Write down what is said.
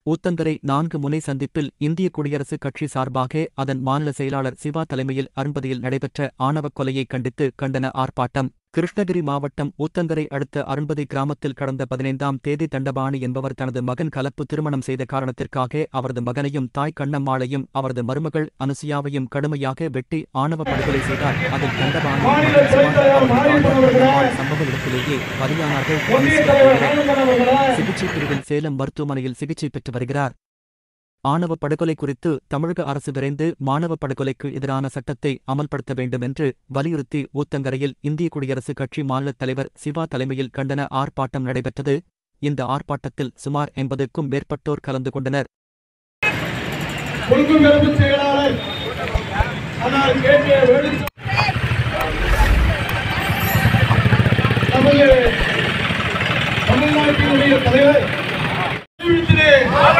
ஊத்தங்கரை நான்கு முனை சந்திப்பில் இந்திய குடியரசுக் கட்சி சார்பாக அதன் மாநில செயலாளர் சிவா தலைமையில் அரும்பதியில் நடைபெற்ற ஆணவக் கொலையை கண்டித்து கண்டன ஆர்ப்பாட்டம் கிருஷ்ணகிரி மாவட்டம் ஊத்தங்கரை அடுத்த அரும்பதி கிராமத்தில் கடந்த பதினைந்தாம் தேதி தண்டபாணி என்பவர் தனது மகன் கலப்பு திருமணம் செய்த காரணத்திற்காக அவரது மகனையும் தாய் கண்ணம்மாளையும் அவரது மருமகள் அனுசுயாவையும் கடுமையாக வெட்டி ஆணவ படுகொலை செய்தார் அதில் தண்டபாணி மகன் சிவா, அவரது தாயார் கண்ணம்மாள் சம்பவ இடத்திலேயே பலியானார்கள் அனுசுயா சிகிச்சை பிரிவில் சேலம் மருத்துவமனையில் சிகிச்சை பெற்று வருகிறார் ஆணவ படுகொலை குறித்து தமிழக அரசு விரைந்து மாணவ படுகொலைக்கு எதிரான சட்டத்தை அமல்படுத்த வேண்டும் என்று வலியுறுத்தி ஊத்தங்கரையில் இந்திய குடியரசுக் கட்சி மாநிலத் தலைவர் சிவா தலைமையில் கண்டன ஆர்ப்பாட்டம் நடைபெற்றது இந்த ஆர்ப்பாட்டத்தில் சுமார் எண்பதுக்கும் மேற்பட்டோர் கலந்து கொண்டனர் கொள்கை கருப்பு செயலாளர் ஆனால் கேட்டிய வேலு நமது தமிழ்நாட்டினுடைய தலைவர் விழித்திலே